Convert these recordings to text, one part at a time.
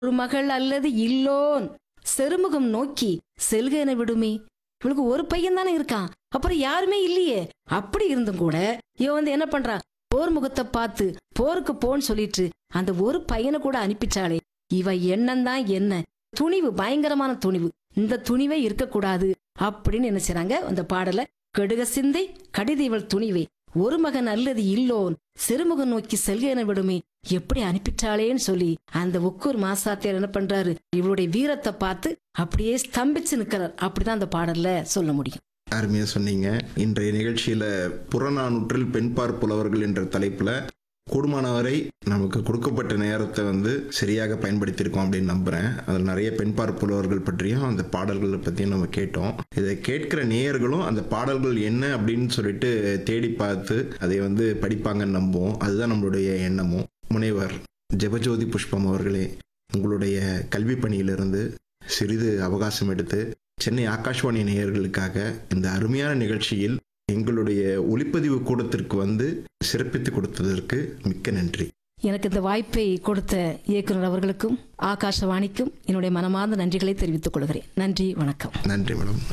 ஒரு மகள் அல்லது இல்லோன் செருமுகம் நோக்கி செல்கன விடுமே இவளுக்கு ஒரு பையன் தானே இருக்கான் அப்புறம் யாருமே இல்லையே அப்படி இருந்தும் கூட இவன் வந்து என்ன பண்றா போர் முகத்தை பார்த்து போருக்கு போன்னு சொல்லிட்டு அந்த ஒரு பையனை கூட அனுப்பிச்சாளே இவ எண்ணம்தான் என்ன துணிவு பயங்கரமான துணிவு இந்த துணிவே இருக்கக்கூடாது அப்படின்னு நினைச்சாங்க அந்த பாடல கெடுக சிந்தை கடித இவள் துணிவை ஒரு மகன் அல்லது இல்லோன் சிறுமுகம் நோக்கி செல்கன விடுமே எப்படி அனுப்பிட்டாளேன்னு சொல்லி அந்த ஒக்கூர் மாசாத்தியார் என்ன பண்றாரு இவளுடைய வீரத்தை பார்த்து அப்படியே ஸ்தம்பிச்சு நிக்கிறார் அப்படிதான் அந்த பாடல்ல சொல்ல முடியும் அருமையா சொன்னீங்க இன்றைய நிகழ்ச்சியில புறநானூற்றில் பெண்பார் புலவர்கள் என்ற தலைப்புல கூடுமானவரை நமக்கு கொடுக்கப்பட்ட நேரத்தை வந்து சரியாக பயன்படுத்தியிருக்கோம் அப்படின்னு நம்புறேன் அதில் நிறைய பெண்பார் புலவர்கள் பற்றியும் அந்த பாடல்களை பற்றியும் நம்ம கேட்டோம் இதை கேட்கிற நேயர்களும் அந்த பாடல்கள் என்ன அப்படின்னு சொல்லிட்டு தேடி பார்த்து அதை வந்து படிப்பாங்கன்னு நம்புவோம் அதுதான் நம்மளுடைய எண்ணமும் முனைவர் ஜெபஜோதி புஷ்பம் அவர்களே உங்களுடைய கல்வி பணியிலிருந்து சிறிது அவகாசம் எடுத்து சென்னை ஆகாஷ்வாணி நேயர்களுக்காக இந்த அருமையான நிகழ்ச்சியில் எங்களுடைய ஒளிப்பதிவு கூடத்திற்கு வந்து சிறப்பித்து கொடுத்ததற்கு மிக்க நன்றி எனக்கு இந்த வாய்ப்பை கொடுத்த இயக்குனர் அவர்களுக்கும் ஆகாஷவாணிக்கும் என்னுடைய மனமார்ந்த நன்றிகளை தெரிவித்துக் கொள்கிறேன் நன்றி வணக்கம் நன்றி மேடம்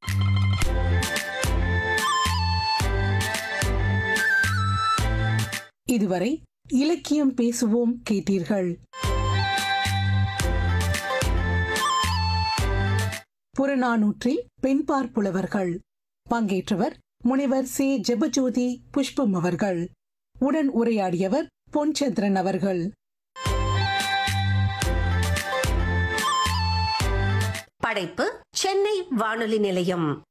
இதுவரை இலக்கியம் பேசுவோம் கேட்டீர்கள் புறநானூற்றில் பெண்பார் புலவர்கள் பங்கேற்றவர் முனைவர் சி ஜெபஜோதி புஷ்பம் அவர்கள் உடன் உரையாடியவர் பொன்சந்திரன் அவர்கள் படைப்பு சென்னை வானொலி நிலையம்